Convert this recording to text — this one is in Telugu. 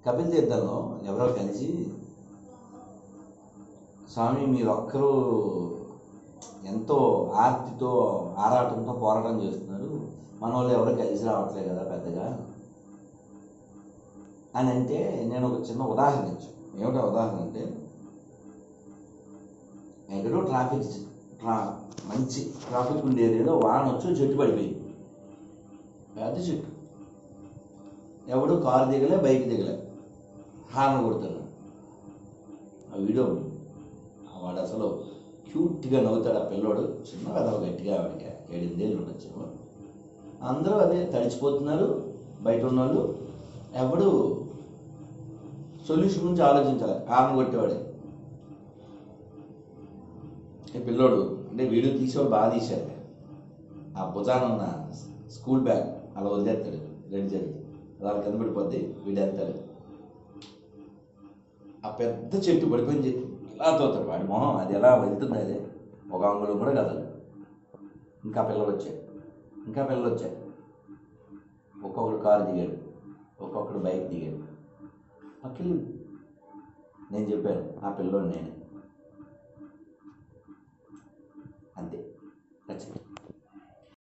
కపిల్ తీర్థంలో ఎవరో కలిసి స్వామి మీరొక్కరూ ఎంతో ఆర్తితో ఆరాటంతో పోరాటం చేస్తున్నారు మన వాళ్ళు ఎవరు కలిసి రావట్లేదు కదా పెద్దగా అని అంటే నేను ఒక చిన్న ఉదాహరణ ఇచ్చాను ఏమిటా ఉదాహరణ అంటే ఎక్కడో ట్రాఫిక్ ట్రా మంచి ట్రాఫిక్ ఉండే ఏరియాలో వాన వచ్చి చెట్టు పడిపోయింది పెద్ద చెట్టు ఎవడు కారు దిగలే బైక్ దిగలే హార్న్ కొడుతున్నాడు ఆ వీడియో ఉంది. ఆ వాడు అసలు క్యూట్గా నవ్వుతాడు ఆ పిల్లోడు చిన్న కథ గట్టిగా వాడికి ఏడెనిమిదేళ్ళు ఉండొచ్చు అందరూ అదే తడిచిపోతున్నారు బయట ఉన్న వాళ్ళు ఎవడు సొల్యూషన్ గురించి ఆలోచించాలి కారణం కొట్టేవాడే ఈ పిల్లోడు అంటే వీడియో తీసేవాడు బాగా తీశాడు ఆ భుజాన ఉన్న స్కూల్ బ్యాగ్ అలా వదిలేస్తాడు రెడీ జరిగి అలా కింద పడిపోద్ది వీడు వెళ్తాడు ఆ పెద్ద చెట్టు పడిపోయిన చెట్టు ఇలా తోతాడు వాడి మొహం అది ఎలా వెళ్తుంది అది ఒక అంగుళం కూడా కదలు ఇంకా పిల్లలు వచ్చాయి ఇంకా పిల్లలు వచ్చాయి ఒక్కొక్కడు కారు దిగాడు ఒక్కొక్కడు బైక్ దిగాడు పక్కన నేను చెప్పాను ఆ పిల్లోడు నేను